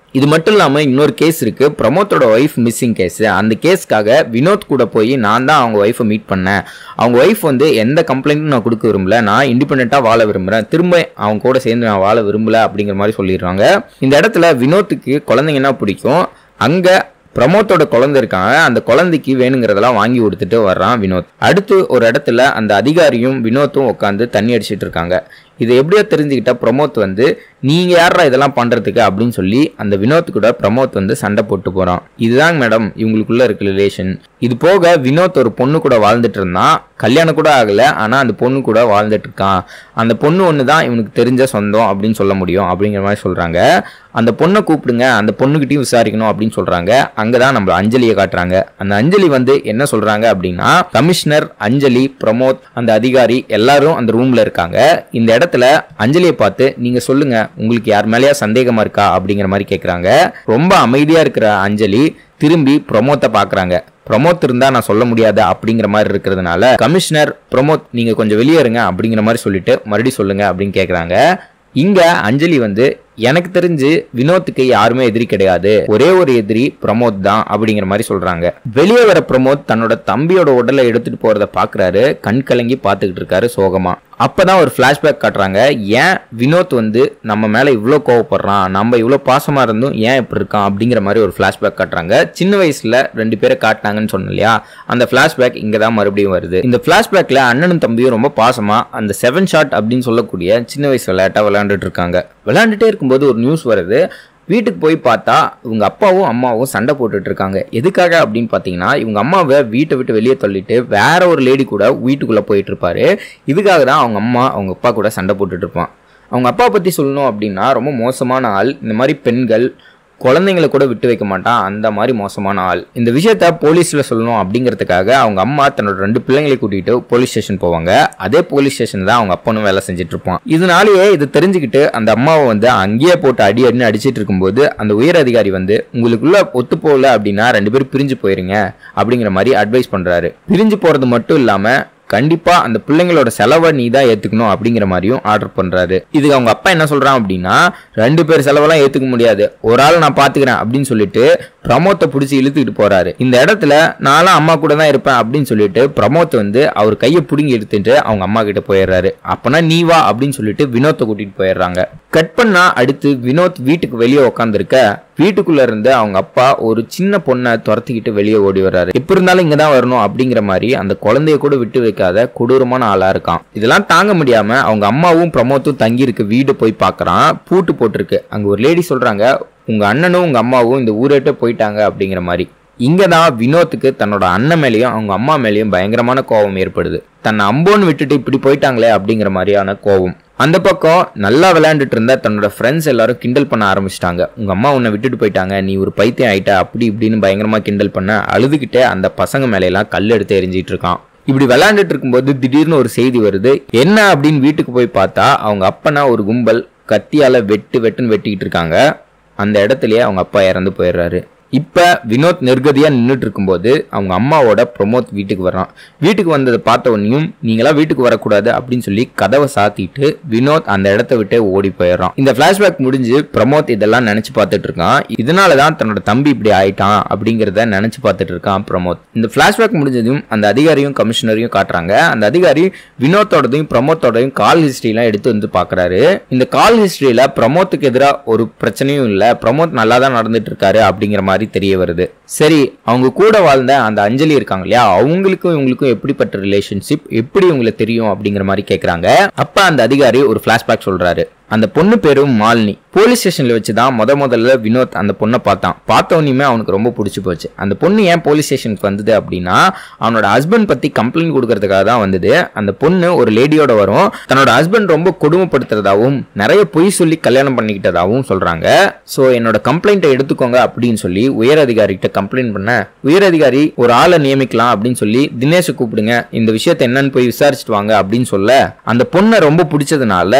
இது மட்டும் இல்லாமல் இன்னொரு கேஸ் இருக்கு பிரமோத்தோட ஒய்ஃப் மிஸ்ஸிங் கேஸ் அந்த கேஸ்க்காக வினோத் கூட போய் நான் தான் அவங்க ஒய்ஃபை மீட் பண்ணேன் அவங்க ஒய்ஃப் வந்து எந்த கம்ப்ளைண்ட்டும் நான் கொடுக்க விரும்பல நான் இண்டிபெண்ட்டாக வாழ விரும்புகிறேன் திரும்ப அவங்க கூட சேர்ந்து நான் வாழ விரும்பல அப்படிங்கிற மாதிரி சொல்லிடுறாங்க இந்த இடத்துல வினோத்துக்கு குழந்தைங்கன்னா பிடிக்கும் அங்கே பிரமோத்தோட குழந்தை இருக்காங்க அந்த குழந்தைக்கு வேணுங்கிறதெல்லாம் வாங்கி கொடுத்துட்டு வர்றான் வினோத் அடுத்து ஒரு இடத்துல அந்த அதிகாரியும் வினோத்தும் உட்காந்து தண்ணி அடிச்சிட்டு இருக்காங்க இதை எப்படியோ தெரிஞ்சுக்கிட்ட பிரமோத் வந்து நீங்க யாரா இதெல்லாம் பண்றதுக்கு அப்படின்னு சொல்லி அந்த வினோத் கூட பிரமோத் வந்து சண்டை போட்டு போறான் இதுதாங்க மேடம் இவங்களுக்குள்ள இருக்க ரிலேஷன் இது போக வினோத் ஒரு பொண்ணு கூட வாழ்ந்துட்டு இருந்தான் கல்யாணம் கூட ஆகல ஆனா அந்த பொண்ணு கூட வாழ்ந்துட்டு இருக்கான் அந்த பொண்ணு ஒன்று தான் இவனுக்கு தெரிஞ்ச சொந்தம் அப்படின்னு சொல்ல முடியும் அப்படிங்கிற மாதிரி சொல்றாங்க அந்த பொண்ணை கூப்பிடுங்க அந்த பொண்ணுகிட்டயும் விசாரிக்கணும் அப்படின்னு சொல்றாங்க அங்கதான் நம்ம அஞ்சலியை காட்டுறாங்க அந்த அஞ்சலி வந்து என்ன சொல்றாங்க அப்படின்னா கமிஷனர் அஞ்சலி பிரமோத் அந்த அதிகாரி எல்லாரும் அந்த ரூம்ல இருக்காங்க இந்த இடத்துல அஞ்சலியை பார்த்து நீங்க சொல்லுங்க உங்களுக்கு யார் மேலேயா சந்தேகமா இருக்கா அப்படிங்கிற மாதிரி கேக்குறாங்க ரொம்ப அமைதியா இருக்கிற அஞ்சலி திரும்பி பிரமோத்தை பாக்குறாங்க பிரமோத் இருந்தா நான் சொல்ல முடியாது அப்படிங்கிற மாதிரி இருக்கிறதுனால கமிஷனர் பிரமோத் நீங்க கொஞ்சம் வெளியே இருங்க அப்படிங்கிற மாதிரி சொல்லிட்டு மறுபடியும் சொல்லுங்க அப்படின்னு கேக்குறாங்க இங்க அஞ்சலி வந்து எனக்கு தெரிஞ்சு வினோத்துக்கு யாருமே எதிரி கிடையாது ஒரே ஒரு எதிரி பிரமோத் தான் அப்படிங்கிற மாதிரி சொல்றாங்க வெளியே வர பிரமோத் தன்னோட தம்பியோட உடலை எடுத்துட்டு போறத பாக்குறாரு கண் கலங்கி பார்த்துக்கிட்டு இருக்காரு சோகமா அப்பதான் ஒரு பிளாஷ்பேக் காட்டுறாங்க ஏன் வினோத் வந்து நம்ம மேல இவ்வளோ கோவப்படுறான் நம்ம இவ்வளோ பாசமா இருந்தும் ஏன் இப்படி இருக்கான் அப்படிங்கிற மாதிரி ஒரு பிளாஷ்பேக் காட்டுறாங்க சின்ன வயசுல ரெண்டு பேரை காட்டினாங்கன்னு சொன்னோம் இல்லையா அந்த பிளாஷ்பேக் இங்க தான் மறுபடியும் வருது இந்த பிளாஷ்பேக்ல அண்ணனும் தம்பியும் ரொம்ப பாசமா அந்த செவன் ஷாட் அப்படின்னு சொல்லக்கூடிய சின்ன வயசு விளையாட்டா விளையாண்டுட்டு இருக்காங்க விளையாண்டுட்டே இருக்கும்போது ஒரு நியூஸ் வருது வீட்டுக்கு போய் பார்த்தா இவங்க அப்பாவும் அம்மாவும் சண்டை போட்டுட்டு இருக்காங்க எதுக்காக அப்படின்னு பார்த்தீங்கன்னா இவங்க அம்மாவை வீட்டை விட்டு வெளியே தள்ளிட்டு வேற ஒரு லேடி கூட வீட்டுக்குள்ளே போயிட்டு இருப்பாரு இதுக்காக தான் அவங்க அம்மா அவங்க அப்பா கூட சண்டை போட்டுட்டு இருப்பான் அவங்க அப்பா பற்றி சொல்லணும் அப்படின்னா ரொம்ப மோசமான ஆள் இந்த மாதிரி பெண்கள் குழந்தைங்களை கூட விட்டு வைக்க மாட்டான் அந்த மாதிரி மோசமான ஆள் இந்த விஷயத்த போலீஸ்ல சொல்லணும் அப்படிங்கிறதுக்காக அவங்க அம்மா தன்னோட ரெண்டு பிள்ளைங்களை கூட்டிட்டு போலீஸ் ஸ்டேஷன் போவாங்க அதே போலீஸ் ஸ்டேஷன் தான் அவங்க அப்பனும் வேலை செஞ்சுட்டு இருப்பான் இதனாலேயே இது தெரிஞ்சுக்கிட்டு அந்த அம்மாவை வந்து அங்கேயே போட்டு அடி அடின்னு அடிச்சிட்டு இருக்கும்போது அந்த உயர் அதிகாரி வந்து உங்களுக்குள்ள ஒத்து போகல அப்படின்னா ரெண்டு பேரும் பிரிஞ்சு போயிருங்க அப்படிங்கிற மாதிரி அட்வைஸ் பண்றாரு பிரிஞ்சு போறது மட்டும் இல்லாம கண்டிப்பா அந்த பிள்ளைங்களோட செலவை நீ தான் ஏத்துக்கணும் அப்படிங்கிற மாதிரியும் ஆர்டர் பண்றாரு இதுக்கு அவங்க அப்பா என்ன சொல்றான் அப்படின்னா ரெண்டு பேர் செலவெல்லாம் ஏத்துக்க முடியாது ஒரு ஆள் நான் பாத்துக்கிறேன் அப்படின்னு சொல்லிட்டு பிரமோத்தை பிடிச்சி இழுத்துக்கிட்டு போறாரு இந்த இடத்துல நான்லாம் அம்மா கூட தான் இருப்பேன் அப்படின்னு சொல்லிட்டு பிரமோத் வந்து அவர் கையை பிடுங்கி எடுத்துட்டு அவங்க அம்மா கிட்ட போயிடுறாரு அப்பனா நீ வா அப்படின்னு சொல்லிட்டு வினோத்தை கூட்டிட்டு போயிடுறாங்க கட் பண்ணா அடுத்து வினோத் வீட்டுக்கு வெளியே உட்காந்துருக்க வீட்டுக்குள்ள இருந்து அவங்க அப்பா ஒரு சின்ன பொண்ணை துரத்திக்கிட்டு வெளியே ஓடி வர்றாரு எப்ப இருந்தாலும் இங்க தான் வரணும் அப்படிங்கிற மாதிரி அந்த குழந்தைய கூட விட்டு வைக்காத கொடூரமான ஆளா இருக்கான் இதெல்லாம் தாங்க முடியாம அவங்க அம்மாவும் பிரமோத்தும் தங்கி இருக்கு வீடு போய் பார்க்கறான் பூட்டு போட்டிருக்கு அங்க ஒரு லேடி சொல்றாங்க உங்க அண்ணனும் உங்க அம்மாவும் இந்த ஊரேட்ட போயிட்டாங்க அப்படிங்கிற மாதிரி இங்க தான் வினோத்துக்கு தன்னோட அண்ணன் மேலேயும் அவங்க அம்மா மேலேயும் பயங்கரமான கோபம் ஏற்படுது தன்னை அம்போன்னு விட்டுட்டு இப்படி போயிட்டாங்களே அப்படிங்கிற மாதிரியான கோபம் அந்த பக்கம் நல்லா விளையாண்டுட்டு இருந்த தன்னோட ஃப்ரெண்ட்ஸ் எல்லாரும் கிண்டல் பண்ண ஆரம்பிச்சிட்டாங்க உங்க அம்மா உன்னை விட்டுட்டு போயிட்டாங்க நீ ஒரு பைத்தியம் ஆயிட்ட அப்படி இப்படின்னு பயங்கரமா கிண்டல் பண்ண அழுதுகிட்டே அந்த பசங்க மேலையெல்லாம் கல் எடுத்து எரிஞ்சிட்டு இருக்கான் இப்படி விளையாண்டுட்டு இருக்கும்போது திடீர்னு ஒரு செய்தி வருது என்ன அப்படின்னு வீட்டுக்கு போய் பார்த்தா அவங்க அப்பனா ஒரு கும்பல் கத்தியால வெட்டு வெட்டுன்னு வெட்டிக்கிட்டு இருக்காங்க அந்த இடத்துலயே அவங்க அப்பா இறந்து போயிடுறாரு இப்ப வினோத் நிர்கதியா நின்றுட்டு இருக்கும்போது அவங்க அம்மாவோட பிரமோத் வீட்டுக்கு வர்றான் வீட்டுக்கு வந்ததை பார்த்த உடனேயும் நீங்களா வீட்டுக்கு வரக்கூடாது அப்படின்னு சொல்லி கதவை சாத்திட்டு வினோத் அந்த இடத்த விட்டு ஓடி போயிடுறான் இந்த பிளாஷ்பேக் முடிஞ்சு பிரமோத் இதெல்லாம் நினைச்சு பார்த்துட்டு இருக்கான் இதனாலதான் தன்னோட தம்பி இப்படி ஆயிட்டான் அப்படிங்கிறத நினைச்சு பார்த்துட்டு இருக்கான் பிரமோத் இந்த பிளாஷ்பேக் முடிஞ்சதும் அந்த அதிகாரியும் கமிஷனரையும் காட்டுறாங்க அந்த அதிகாரி வினோத்தோடதையும் பிரமோத்தோடையும் கால் ஹிஸ்டரிலாம் எடுத்து வந்து பாக்குறாரு இந்த கால் ஹிஸ்டரியில பிரமோத்துக்கு எதிராக ஒரு பிரச்சனையும் இல்ல பிரமோத் நல்லா தான் நடந்துட்டு இருக்காரு அப்படிங்கிற மாதிரி தெரிய வருது சரி அவங்க கூட வாழ்ந்த அந்த அஞ்சலி இருக்காங்க இல்லையா அவங்களுக்கும் இவங்களுக்கும் எப்படிப்பட்ட ரிலேஷன்ஷிப் எப்படி உங்களுக்கு தெரியும் அப்படிங்கிற மாதிரி கேக்குறாங்க அப்ப அந்த அதிகாரி ஒரு பிளாஷ்பேக் சொல்றாரு அந்த பொண்ணு பேரும் மாலினி போலீஸ் ஸ்டேஷன்ல வச்சு தான் முத முதல்ல வினோத் அந்த பொண்ணை பார்த்தான் பார்த்தோன்னே அவனுக்கு ரொம்ப பிடிச்சி போச்சு அந்த பொண்ணு ஏன் போலீஸ் ஸ்டேஷனுக்கு வந்தது அப்படின்னா அவனோட ஹஸ்பண்ட் பத்தி கம்ப்ளைண்ட் கொடுக்கறதுக்காக தான் வந்தது அந்த பொண்ணு ஒரு லேடியோட வரும் தன்னோட ஹஸ்பண்ட் ரொம்ப கொடுமைப்படுத்துறதாவும் நிறைய பொய் சொல்லி கல்யாணம் பண்ணிக்கிட்டதாகவும் சொல்றாங்க ஸோ என்னோட கம்ப்ளைண்ட்டை எடுத்துக்கோங்க அப்படின்னு சொல்லி உயர் அதிகாரிகிட்ட கம்ப்ளைண்ட் பண்ண உயர் அதிகாரி ஒரு ஆளை நியமிக்கலாம் அப்படின்னு சொல்லி தினேஷை கூப்பிடுங்க இந்த விஷயத்தை என்னன்னு போய் விசாரிச்சுட்டு வாங்க அப்படின்னு சொல்ல அந்த பொண்ணை ரொம்ப பிடிச்சதுனால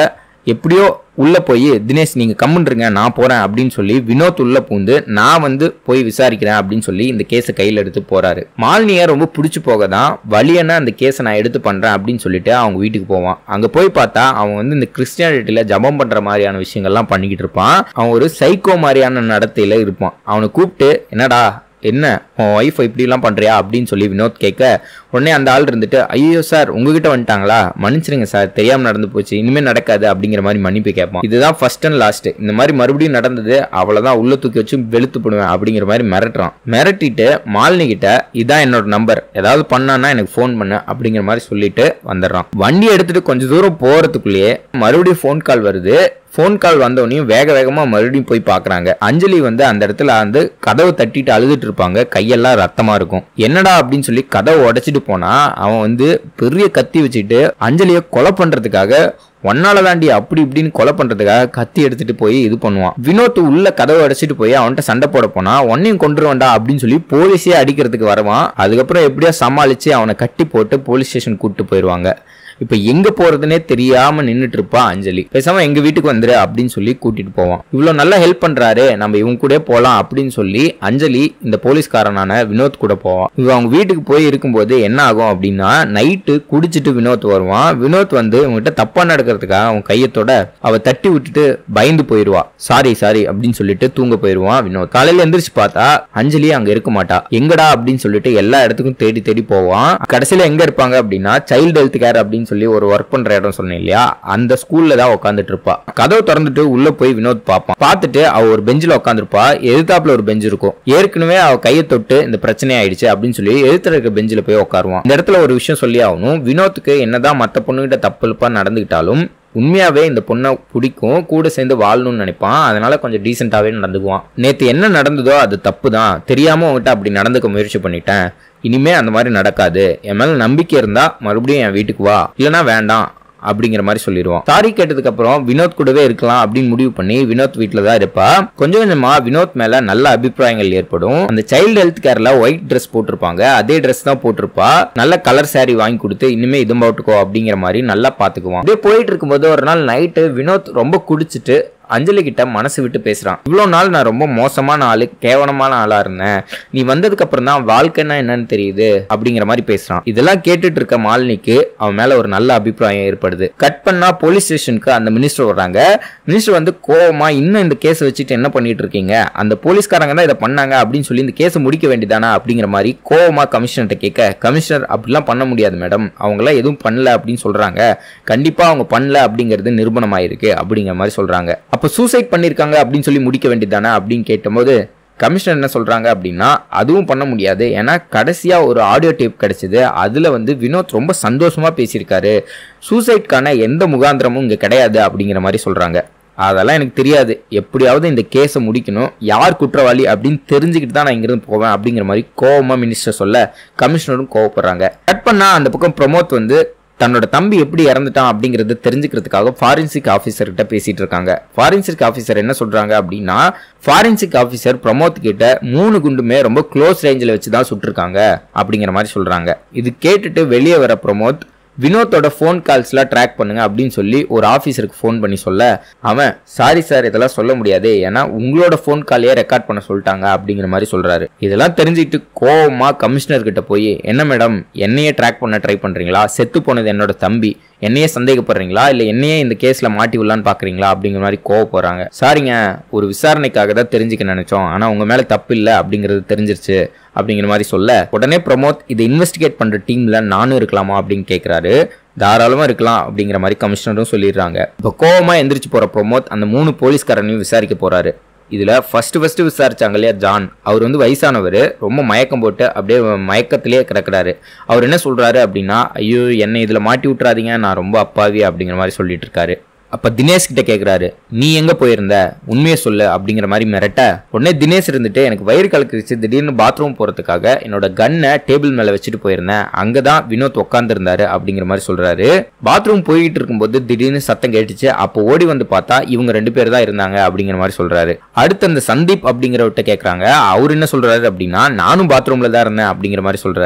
எப்படியோ உள்ள போய் தினேஷ் நீங்க கம்முன்றீங்க நான் போறேன் அப்படின்னு சொல்லி வினோத் உள்ள பூந்து நான் வந்து போய் விசாரிக்கிறேன் அப்படின்னு சொல்லி இந்த கேஸை கையில் எடுத்து போறாரு மாலினியை ரொம்ப பிடிச்சி போக தான் வழியன அந்த கேஸை நான் எடுத்து பண்றேன் அப்படின்னு சொல்லிட்டு அவங்க வீட்டுக்கு போவான் அங்க போய் பார்த்தா அவன் வந்து இந்த கிறிஸ்டியானிட்டியில ஜபம் பண்ற மாதிரியான விஷயங்கள்லாம் பண்ணிக்கிட்டு இருப்பான் அவன் ஒரு சைக்கோ மாதிரியான நடத்தையில இருப்பான் அவனை கூப்பிட்டு என்னடா என்ன உன் ஒய்ஃப் இப்படிலாம் பண்ணுறியா அப்படின்னு சொல்லி வினோத் கேட்க உடனே அந்த ஆள் இருந்துட்டு ஐயோ சார் உங்ககிட்ட வந்துட்டாங்களா மன்னிச்சிருங்க சார் தெரியாமல் நடந்து போச்சு இனிமேல் நடக்காது அப்படிங்கிற மாதிரி மன்னிப்பு கேட்பான் இதுதான் ஃபர்ஸ்ட் அண்ட் லாஸ்ட் இந்த மாதிரி மறுபடியும் நடந்தது அவ்வளோதான் உள்ள தூக்கி வச்சு வெளுத்து போடுவேன் அப்படிங்கிற மாதிரி மிரட்டுறான் மிரட்டிட்டு மாலினி கிட்ட இதான் என்னோட நம்பர் ஏதாவது பண்ணான்னா எனக்கு ஃபோன் பண்ணு அப்படிங்கிற மாதிரி சொல்லிட்டு வந்துடுறான் வண்டி எடுத்துட்டு கொஞ்சம் தூரம் போகிறதுக்குள்ளேயே மறுபடியும் ஃபோன் கால் வருது ஃபோன் கால் வந்தவனையும் வேக வேகமா மறுபடியும் போய் பார்க்கறாங்க அஞ்சலி வந்து அந்த இடத்துல வந்து கதவை தட்டிட்டு அழுதுட்டு இருப்பாங்க கையெல்லாம் ரத்தமா இருக்கும் என்னடா அப்படின்னு சொல்லி கதவை உடைச்சிட்டு போனா அவன் வந்து பெரிய கத்தி வச்சுட்டு அஞ்சலியை கொலை பண்றதுக்காக ஒன்னால தாண்டி அப்படி இப்படின்னு கொலை பண்றதுக்காக கத்தி எடுத்துட்டு போய் இது பண்ணுவான் வினோத் உள்ள கதவை அடைச்சிட்டு போய் அவன்கிட்ட சண்டை போட போனா உன்னையும் கொண்டுருவான்டா அப்படின்னு சொல்லி போலீஸே அடிக்கிறதுக்கு வருவான் அதுக்கப்புறம் எப்படியோ சமாளிச்சு அவனை கட்டி போட்டு போலீஸ் ஸ்டேஷன் கூட்டு போயிடுவாங்க இப்ப எங்க போறதுனே தெரியாம நின்னுட்டு இருப்பா அஞ்சலி பேசாம எங்க வீட்டுக்கு வந்துரு அப்படின்னு சொல்லி கூட்டிட்டு போவான் இவ்வளவு நல்லா ஹெல்ப் பண்றாரு நம்ம இவங்க கூட போலாம் அப்படின்னு சொல்லி அஞ்சலி இந்த போலீஸ்காரனான வினோத் கூட போவான் இவங்க அவங்க வீட்டுக்கு போய் இருக்கும்போது என்ன ஆகும் அப்படின்னா நைட்டு குடிச்சிட்டு வினோத் வருவான் வினோத் வந்து இவங்ககிட்ட தப்பா நடக்கிறதுக்காக அவன் கையத்தோட அவ தட்டி விட்டுட்டு பயந்து போயிருவா சாரி சாரி அப்படின்னு சொல்லிட்டு தூங்க போயிருவான் வினோத் காலையில எந்திரிச்சு பார்த்தா அஞ்சலி அங்க இருக்க மாட்டா எங்கடா அப்படின்னு சொல்லிட்டு எல்லா இடத்துக்கும் தேடி தேடி போவான் கடைசியில எங்க இருப்பாங்க அப்படின்னா சைல்டு ஹெல்த் கேர் அப்படின்னு சொல்லி ஒரு ஒர்க் பண்ற இடம் சொன்னேன் இல்லையா அந்த ஸ்கூல்ல தான் உட்காந்துட்டு இருப்பா கதவை திறந்துட்டு உள்ள போய் வினோத் பார்ப்பான் பார்த்துட்டு அவ ஒரு பெஞ்சில் உட்காந்துருப்பா எதிர்த்தாப்புல ஒரு பெஞ்ச் இருக்கும் ஏற்கனவே அவ கையை தொட்டு இந்த பிரச்சனை ஆயிடுச்சு அப்படின்னு சொல்லி எதிர்த்துல இருக்க பெஞ்சில் போய் உட்காருவான் இந்த இடத்துல ஒரு விஷயம் சொல்லி ஆகணும் வினோத்துக்கு என்னதான் மத்த பொண்ணுகிட்ட தப்புப்பா நடந்துக்கிட்டாலும் உண்மையாவே இந்த பொண்ணை பிடிக்கும் கூட சேர்ந்து வாழணும்னு நினைப்பான் அதனால கொஞ்சம் டீசெண்டாவே நடந்துக்குவான் நேத்து என்ன நடந்ததோ அது தப்பு தான் தெரியாம உங்ககிட்ட அப்படி நடந்துக்க முயற்சி பண்ணிட்டேன் இனிமே அந்த மாதிரி நடக்காது என் மேல நம்பிக்கை இருந்தா மறுபடியும் என் வீட்டுக்கு வா இல்லைன்னா வேண்டாம் அப்படிங்கிற மாதிரி சொல்லிடுவான் சாரி கேட்டதுக்கு அப்புறம் வினோத் கூடவே இருக்கலாம் அப்படின்னு முடிவு பண்ணி வினோத் வீட்டில் தான் இருப்பா கொஞ்சம் கொஞ்சமா வினோத் மேல நல்ல அபிப்பிராயங்கள் ஏற்படும் அந்த சைல்டு ஹெல்த் கேர்ல ஒயிட் ட்ரெஸ் போட்டிருப்பாங்க அதே ட்ரெஸ் தான் போட்டிருப்பா நல்ல கலர் saree வாங்கி கொடுத்து இனிமே இது போட்டுக்கோ அப்படிங்கிற மாதிரி நல்லா பாத்துக்குவான் அப்படியே போயிட்டு இருக்கும்போது ஒரு நாள் நைட்டு வினோத் ரொம்ப குடிச்சிட்டு அஞ்சலி கிட்ட மனசு விட்டு பேசுறான் இவ்வளோ நாள் நான் ரொம்ப மோசமான ஆளு கேவலமான ஆளா இருந்தேன் நீ வந்ததுக்கு அப்புறம் தான் வாழ்க்கைன்னா என்னன்னு தெரியுது அப்படிங்கிற மாதிரி பேசுறான் இதெல்லாம் கேட்டுட்டு இருக்க மாலினிக்கு அவன் மேல ஒரு நல்ல அபிப்பிராயம் ஏற்படுது கட் பண்ணா போலீஸ் ஸ்டேஷனுக்கு அந்த மினிஸ்டர் வர்றாங்க மினிஸ்டர் வந்து கோவமா இன்னும் இந்த கேஸ் வச்சுட்டு என்ன பண்ணிட்டு இருக்கீங்க அந்த போலீஸ்காரங்க தான் இதை பண்ணாங்க அப்படின்னு சொல்லி இந்த கேஸை முடிக்க வேண்டியதானா அப்படிங்கிற மாதிரி கோவமா கமிஷனர்கிட்ட கேட்க கமிஷனர் அப்படிலாம் பண்ண முடியாது மேடம் அவங்களாம் எதுவும் பண்ணல அப்படின்னு சொல்றாங்க கண்டிப்பா அவங்க பண்ணல அப்படிங்கிறது நிரூபணமாயிருக்கு அப்படிங்கிற மாதிரி சொல்றாங்க அப்போ சூசைட் பண்ணிருக்காங்க அப்படின்னு சொல்லி முடிக்க வேண்டியதானே அப்படின்னு கேட்டபோது கமிஷனர் என்ன சொல்றாங்க அப்படின்னா அதுவும் பண்ண முடியாது ஏன்னா கடைசியா ஒரு ஆடியோ டேப் கிடைச்சது அதுல வந்து வினோத் ரொம்ப சந்தோஷமா பேசியிருக்காரு சூசைட்கான எந்த முகாந்திரமும் இங்க கிடையாது அப்படிங்கிற மாதிரி சொல்றாங்க அதெல்லாம் எனக்கு தெரியாது எப்படியாவது இந்த கேஸை முடிக்கணும் யார் குற்றவாளி அப்படின்னு தெரிஞ்சுக்கிட்டு தான் நான் இங்கிருந்து போவேன் அப்படிங்கிற மாதிரி கோவமா மினிஸ்டர் சொல்ல கமிஷனரும் கோவப்படுறாங்க கட் பண்ணா அந்த பக்கம் பிரமோத் வந்து தன்னோட தம்பி எப்படி இறந்துட்டான் அப்படிங்கறத தெரிஞ்சுக்கிறதுக்காக ஃபாரன்சிக் ஆஃபீஸர் கிட்ட பேசிட்டு இருக்காங்க ஃபாரன்சிக் ஆஃபீஸர் என்ன சொல்றாங்க அப்படின்னா ஃபாரன்சிக் ஆஃபீஸர் பிரமோத் கிட்ட மூணு குண்டுமே ரொம்ப க்ளோஸ் ரேஞ்சில் வச்சு தான் சுட்டிருக்காங்க அப்படிங்கிற மாதிரி சொல்றாங்க இது கேட்டுட்டு வெளியே வர பிரமோத் வினோத்தோட ஃபோன் கால்ஸ்லாம் ட்ராக் பண்ணுங்க அப்படின்னு சொல்லி ஒரு ஆஃபீஸருக்கு ஃபோன் பண்ணி சொல்ல அவன் சாரி சார் இதெல்லாம் சொல்ல முடியாது ஏன்னா உங்களோட ஃபோன் காலையே ரெக்கார்ட் பண்ண சொல்லிட்டாங்க அப்படிங்கிற மாதிரி சொல்றாரு இதெல்லாம் தெரிஞ்சுக்கிட்டு கோவமா கமிஷனர் கிட்ட போய் என்ன மேடம் என்னையே ட்ராக் பண்ண ட்ரை பண்றீங்களா செத்து போனது என்னோட தம்பி என்னையே சந்தேகப்படுறீங்களா இல்ல என்னையே இந்த கேஸ்ல மாட்டி விடலான்னு பாக்குறீங்களா அப்படிங்கிற மாதிரி கோவ போறாங்க சாரிங்க ஒரு விசாரணைக்காக தான் தெரிஞ்சுக்க நினைச்சோம் ஆனா உங்க மேல தப்பு இல்ல அப்படிங்கிறது தெரிஞ்சிருச்சு அப்படிங்கிற மாதிரி சொல்ல உடனே பிரமோத் இதை இன்வெஸ்டிகேட் பண்ற டீம்ல நானும் இருக்கலாமா அப்படின்னு கேக்குறாரு தாராளமா இருக்கலாம் அப்படிங்கிற மாதிரி கமிஷனரும் சொல்லிடுறாங்க இப்போ கோவமா எந்திரிச்சு போற பிரமோத் அந்த மூணு போலீஸ்காரனையும் விசாரிக்க போறாரு இதுல ஃபர்ஸ்ட் ஃபர்ஸ்ட் விசாரிச்சாங்க இல்லையா ஜான் அவர் வந்து வயசானவர் ரொம்ப மயக்கம் போட்டு அப்படியே மயக்கத்திலேயே கிடக்குறாரு அவர் என்ன சொல்றாரு அப்படின்னா ஐயோ என்னை இதுல மாட்டி விட்டுறாதீங்க நான் ரொம்ப அப்பாவி அப்படிங்கிற மாதிரி சொல்லிட்டு இருக்காரு அப்ப தினேஷ் கிட்ட கேக்குறாரு நீ எங்க போயிருந்த உண்மையை சொல்லு அப்படிங்கிற மாதிரி மிரட்ட உடனே தினேஷ் இருந்துட்டு எனக்கு வயிறு கலக்கிருச்சு திடீர்னு பாத்ரூம் போறதுக்காக என்னோட கன்னை டேபிள் மேல வச்சுட்டு போயிருந்தேன் அங்கதான் வினோத் உட்காந்துருந்தாரு அப்படிங்கிற மாதிரி சொல்றாரு பாத்ரூம் போயிட்டு இருக்கும்போது திடீர்னு சத்தம் கேட்டுச்சு அப்போ ஓடி வந்து பார்த்தா இவங்க ரெண்டு பேர் தான் இருந்தாங்க அப்படிங்கிற மாதிரி சொல்றாரு அடுத்து அந்த சந்தீப் அப்படிங்கிறவர்கிட்ட கேக்குறாங்க அவர் என்ன சொல்றாரு அப்படின்னா நானும் பாத்ரூம்ல தான் இருந்தேன் அப்படிங்கிற மாதிரி சொல்றாரு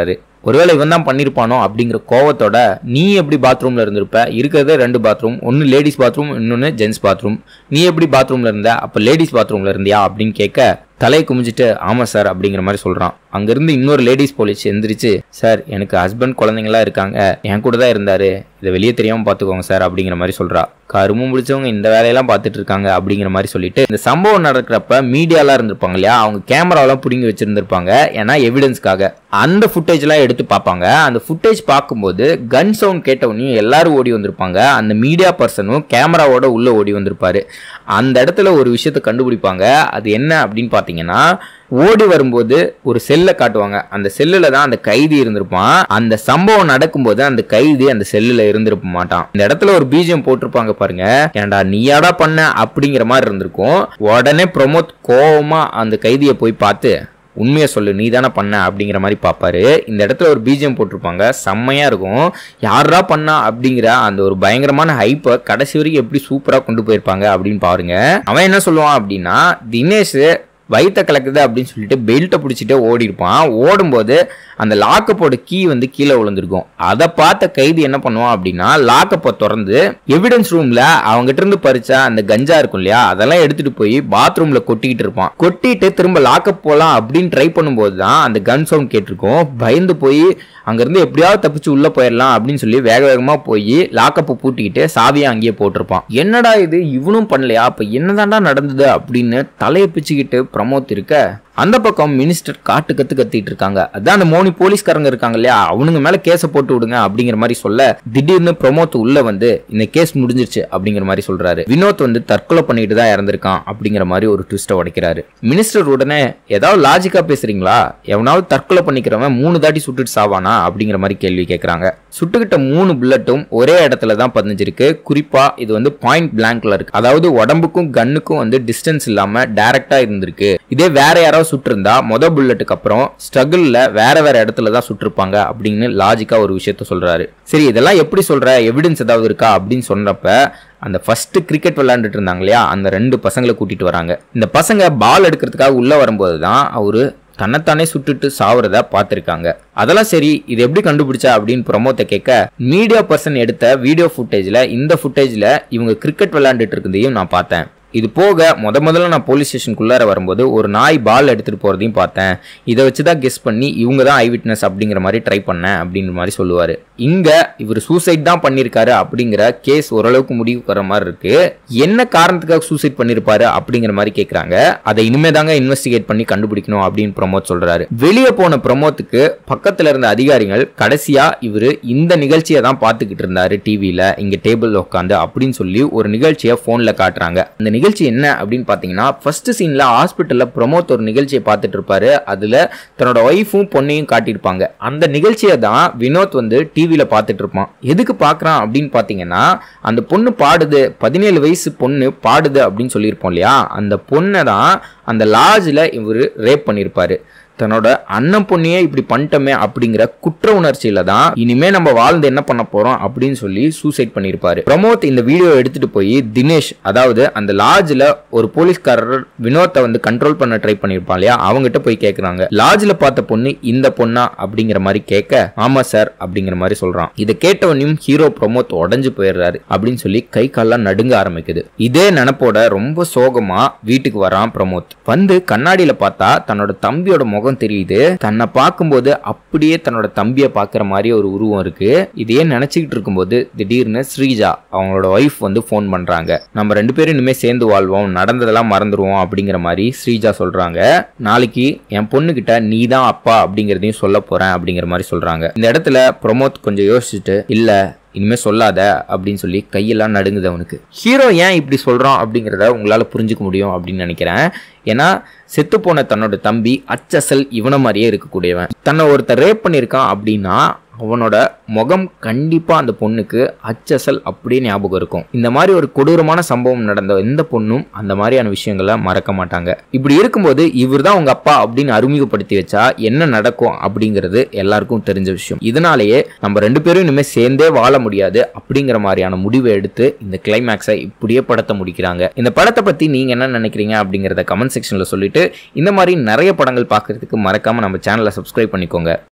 ஒருவேளை இவன் தான் பண்ணியிருப்பானோ அப்படிங்கிற கோவத்தோட நீ எப்படி பாத்ரூம்ல இருந்திருப்ப இருக்கிறதே ரெண்டு பாத்ரூம் ஒன்று லேடிஸ் பாத்ரூம் இன்னொன்று ஜென்ஸ் பாத்ரூம் நீ எப்படி பாத்ரூம்ல இருந்த அப்போ லேடிஸ் பாத்ரூம்ல இருந்தியா அப்படின்னு கேட்க தலையை குமிஞ்சிட்டு ஆமா சார் அப்படிங்கிற மாதிரி சொல்றான் அங்கிருந்து இன்னொரு லேடிஸ் போலீஸ் எந்திரிச்சு சார் எனக்கு ஹஸ்பண்ட் குழந்தைங்களாம் இருக்காங்க என் கூட தான் இருந்தாரு இதை வெளியே தெரியாம பாத்துக்கோங்க சார் அப்படிங்கிற மாதிரி சொல்றா கருமும் முடிச்சவங்க இந்த வேலையெல்லாம் பார்த்துட்டு இருக்காங்க அப்படிங்கிற மாதிரி சொல்லிட்டு இந்த சம்பவம் நடக்கிறப்ப மீடியாலாம் இருந்திருப்பாங்க இல்லையா அவங்க கேமராவெல்லாம் பிடுங்கி வச்சிருந்திருப்பாங்க ஏன்னா எவிடன்ஸ்க்காக அந்த ஃபுட்டேஜ்லாம் எடுத்து பார்ப்பாங்க அந்த ஃபுட்டேஜ் பார்க்கும்போது கன் சவுண்ட் கேட்டவனையும் எல்லாரும் ஓடி வந்திருப்பாங்க அந்த மீடியா பர்சனும் கேமராவோட உள்ள ஓடி வந்திருப்பாரு அந்த இடத்துல ஒரு விஷயத்த கண்டுபிடிப்பாங்க அது என்ன அப்படின்னு பார்த்தீங்கன்னா ஓடி வரும்போது ஒரு செல்லை காட்டுவாங்க அந்த செல்லுல தான் அந்த கைதி இருந்திருப்பான் அந்த சம்பவம் நடக்கும்போது அந்த கைதி அந்த செல்லுல இருந்திருக்க மாட்டான் இந்த இடத்துல ஒரு பீஜம் போட்டிருப்பாங்க பாருங்க ஏன்டா நீயாடா பண்ண அப்படிங்கிற மாதிரி இருந்திருக்கும் உடனே ப்ரொமோத் கோவமா அந்த கைதியை போய் பார்த்து உண்மையை சொல்லு நீ தானே பண்ண அப்படிங்கிற மாதிரி பார்ப்பாரு இந்த இடத்துல ஒரு பீஜம் போட்டிருப்பாங்க செம்மையா இருக்கும் யாரா பண்ணா அப்படிங்கிற அந்த ஒரு பயங்கரமான ஹைப்பை கடைசி வரைக்கும் எப்படி சூப்பரா கொண்டு போயிருப்பாங்க அப்படின்னு பாருங்க அவன் என்ன சொல்லுவான் அப்படின்னா தினேஷ் வயித்த கலக்குது அப்படின்னு சொல்லிட்டு பெல்ட்டை பிடிச்சிட்டு ஓடி இருப்பான் ஓடும்போது அந்த லாக்கப்போட கீ வந்து கீழே விழுந்திருக்கும் அதை பார்த்த கைதி என்ன பண்ணுவான் அப்படின்னா லாக்கப்பை திறந்து எவிடன்ஸ் ரூம்ல அவங்ககிட்ட இருந்து பறிச்ச அந்த கஞ்சா இருக்கும் இல்லையா அதெல்லாம் எடுத்துட்டு போய் பாத்ரூம்ல கொட்டிக்கிட்டு இருப்பான் கொட்டிட்டு திரும்ப லாக்கப் போலாம் அப்படின்னு ட்ரை பண்ணும்போது தான் அந்த கன் சவுண்ட் கேட்டிருக்கும் பயந்து போய் அங்கிருந்து எப்படியாவது தப்பிச்சு உள்ள போயிடலாம் அப்படின்னு சொல்லி வேக வேகமா போய் லாக்கப்பை பூட்டிக்கிட்டு சாவியை அங்கேயே போட்டிருப்பான் என்னடா இது இவனும் பண்ணலையா அப்ப என்னதான்டா நடந்தது அப்படின்னு தலையை பிச்சுக்கிட்டு பிரமோத் இருக்க அந்த பக்கம் மினிஸ்டர் காட்டு கத்து கத்திட்டு இருக்காங்க அதான் அந்த மோனி போலீஸ்காரங்க இருக்காங்க இல்லையா அவனுங்க மேல கேஸை போட்டு விடுங்க அப்படிங்கிற மாதிரி சொல்ல திடீர்னு பிரமோத் உள்ள வந்து இந்த கேஸ் முடிஞ்சிருச்சு அப்படிங்கிற மாதிரி சொல்றாரு வினோத் வந்து தற்கொலை பண்ணிட்டு தான் இறந்திருக்கான் அப்படிங்கிற மாதிரி ஒரு ட்விஸ்ட்டை உடைக்கிறாரு மினிஸ்டர் உடனே ஏதாவது லாஜிக்கா பேசுறீங்களா எவனாவது தற்கொலை பண்ணிக்கிறவன் மூணு தாட்டி சுட்டுட்டு சாவானா அப்படிங்கிற மாதிரி கேள்வி கேட்கறாங்க சுட்டுக்கிட்ட மூணு புல்லட்டும் ஒரே இடத்துல தான் பதிஞ்சிருக்கு குறிப்பா இது வந்து பாயிண்ட் பிளாங்க்ல இருக்கு அதாவது உடம்புக்கும் கன்னுக்கும் வந்து டிஸ்டன்ஸ் இல்லாம டைரக்டா இருந்திருக்கு இதே வேற யாராவது சுட்டிருந்தா மொத புல்லட்டுக்கு அப்புறம் ஸ்ட்ரகிள்ல வேற வேற இடத்துல தான் சுட்டிருப்பாங்க அப்படின்னு லாஜிக்கா ஒரு விஷயத்த சொல்றாரு சரி இதெல்லாம் எப்படி சொல்ற எவிடன்ஸ் ஏதாவது இருக்கா அப்படின்னு சொன்னப்ப அந்த ஃபர்ஸ்ட் கிரிக்கெட் விளையாண்டுட்டு இருந்தாங்க இல்லையா அந்த ரெண்டு பசங்களை கூட்டிட்டு வராங்க இந்த பசங்க பால் எடுக்கிறதுக்காக உள்ள வரும்போது தான் அவரு தன்னைத்தானே சுட்டுட்டு சாவறத பார்த்துருக்காங்க அதெல்லாம் சரி இது எப்படி கண்டுபிடிச்சா அப்படின்னு ப்ரொமோத்தை கேட்க மீடியா பர்சன் எடுத்த வீடியோ ஃபுட்டேஜில் இந்த ஃபுட்டேஜில் இவங்க கிரிக்கெட் விளையாண்டுட்டு இருந்ததையும் நான் பார்த்தேன் இது போக முத முதல்ல நான் போலீஸ் ஸ்டேஷனுக்குள்ளார வரும்போது ஒரு நாய் பால் எடுத்துகிட்டு போகிறதையும் பார்த்தேன் இதை வச்சு தான் கெஸ் பண்ணி இவங்க தான் ஐ விட்னஸ் அப்படிங்கிற மாதிரி ட்ரை பண்ணேன் அப்படிங்கிற மாதிரி சொல்லுவார் இங்கே இவர் சூசைட் தான் பண்ணியிருக்காரு அப்படிங்கிற கேஸ் ஓரளவுக்கு முடிவு வர மாதிரி இருக்கு என்ன காரணத்துக்காக சூசைட் பண்ணியிருப்பாரு அப்படிங்கிற மாதிரி கேட்குறாங்க அதை இனிமே தாங்க இன்வெஸ்டிகேட் பண்ணி கண்டுபிடிக்கணும் அப்படின்னு ப்ரமோத் சொல்றாரு வெளியே போன ப்ரமோத்துக்கு பக்கத்தில் இருந்த அதிகாரிகள் கடைசியா இவர் இந்த நிகழ்ச்சியை தான் பார்த்துக்கிட்டு இருந்தாரு டிவியில் இங்கே டேபிள் உட்காந்து அப்படின்னு சொல்லி ஒரு நிகழ்ச்சியை ஃபோனில் காட்டுறாங்க அந்த நிகழ்ச்சி என்ன அப்படின்னு பார்த்தீங்கன்னா ஃபர்ஸ்ட் சீனில் ஹாஸ்பிட்டலில் ப்ரொமோத் ஒரு நிகழ்ச்சியை பார்த்துட்டு இருப்பாரு அதில் தன்னோட ஒய்ஃபும் பொண்ணையும் காட்டியிருப்பாங்க அந்த நிகழ்ச்சியை தான் வினோத் வந்து டிவியில் பார்த்துட்டு இருப்பான் எதுக்கு பார்க்குறான் அப்படின்னு பார்த்தீங்கன்னா அந்த பொண்ணு பாடுது பதினேழு வயசு பொண்ணு பாடுது அப்படின்னு சொல்லியிருப்போம் இல்லையா அந்த பொண்ணை தான் அந்த லாட்ஜில் இவர் ரேப் பண்ணியிருப்பாரு தன்னோட அண்ணன் பொண்ணையே இப்படி பண்ணிட்டோமே அப்படிங்கிற குற்ற உணர்ச்சியில தான் இனிமே நம்ம வாழ்ந்து என்ன பண்ண போறோம் அப்படின்னு சொல்லி சூசைட் பண்ணியிருப்பாரு பிரமோத் இந்த வீடியோ எடுத்துட்டு போய் தினேஷ் அதாவது அந்த லாட்ஜில் ஒரு போலீஸ்காரர் வினோத்தை வந்து கண்ட்ரோல் பண்ண ட்ரை பண்ணியிருப்பான் இல்லையா அவங்ககிட்ட போய் கேட்குறாங்க லாட்ஜில் பார்த்த பொண்ணு இந்த பொண்ணா அப்படிங்கிற மாதிரி கேட்க ஆமா சார் அப்படிங்கிற மாதிரி சொல்றான் இதை கேட்டவனையும் ஹீரோ பிரமோத் உடஞ்சு போயிடுறாரு அப்படின்னு சொல்லி கை கால்லாம் நடுங்க ஆரம்பிக்குது இதே நினப்போட ரொம்ப சோகமா வீட்டுக்கு வரான் பிரமோத் வந்து கண்ணாடியில பார்த்தா தன்னோட தம்பியோட முகம் தெரியுது தன்னை பார்க்கும்போது அப்படியே தன்னோட தம்பியை பார்க்குற மாதிரி ஒரு உருவம் இருக்கு இதையே நினைச்சுக்கிட்டு இருக்கும்போது திடீர்னு ஸ்ரீஜா அவங்களோட ஒய்ஃப் வந்து ஃபோன் பண்றாங்க நம்ம ரெண்டு பேரும் இனிமே சேர்ந்து வாழ்வோம் நடந்ததெல்லாம் மறந்துடுவோம் அப்படிங்கிற மாதிரி ஸ்ரீஜா சொல்றாங்க நாளைக்கு என் பொண்ணுகிட்ட நீ தான் அப்பா அப்படிங்கிறதையும் சொல்ல போறேன் அப்படிங்கிற மாதிரி சொல்றாங்க இந்த இடத்துல பிரமோத் கொஞ்சம் யோசிச்சுட்டு இல்ல இனிமே சொல்லாத அப்படின்னு சொல்லி கையெல்லாம் நடுங்குது அவனுக்கு ஹீரோ ஏன் இப்படி சொல்றான் அப்படிங்கிறத உங்களால புரிஞ்சுக்க முடியும் அப்படின்னு நினைக்கிறேன் ஏன்னா செத்து போன தன்னோட தம்பி அச்சசல் இவனை மாதிரியே இருக்கக்கூடியவன் தன்னை ஒருத்தர் ரேப் பண்ணியிருக்கான் அப்படின்னா அவனோட முகம் கண்டிப்பா அந்த பொண்ணுக்கு அச்சசல் அப்படியே ஞாபகம் இருக்கும் இந்த மாதிரி ஒரு கொடூரமான சம்பவம் நடந்த எந்த பொண்ணும் அந்த மாதிரியான விஷயங்களை மறக்க மாட்டாங்க இப்படி இருக்கும்போது இவர் தான் உங்க அப்பா அப்படின்னு அறிமுகப்படுத்தி வச்சா என்ன நடக்கும் அப்படிங்கிறது எல்லாருக்கும் தெரிஞ்ச விஷயம் இதனாலேயே நம்ம ரெண்டு பேரும் இனிமேல் சேர்ந்தே வாழ முடியாது அப்படிங்கிற மாதிரியான முடிவை எடுத்து இந்த கிளைமேக்ஸை இப்படியே படத்தை முடிக்கிறாங்க இந்த படத்தை பத்தி நீங்க என்ன நினைக்கிறீங்க அப்படிங்கிறத கமெண்ட் செக்ஷன்ல சொல்லிட்டு இந்த மாதிரி நிறைய படங்கள் பார்க்கறதுக்கு மறக்காம நம்ம சேனலை சப்ஸ்கிரைப் பண்ணிக்கோங்க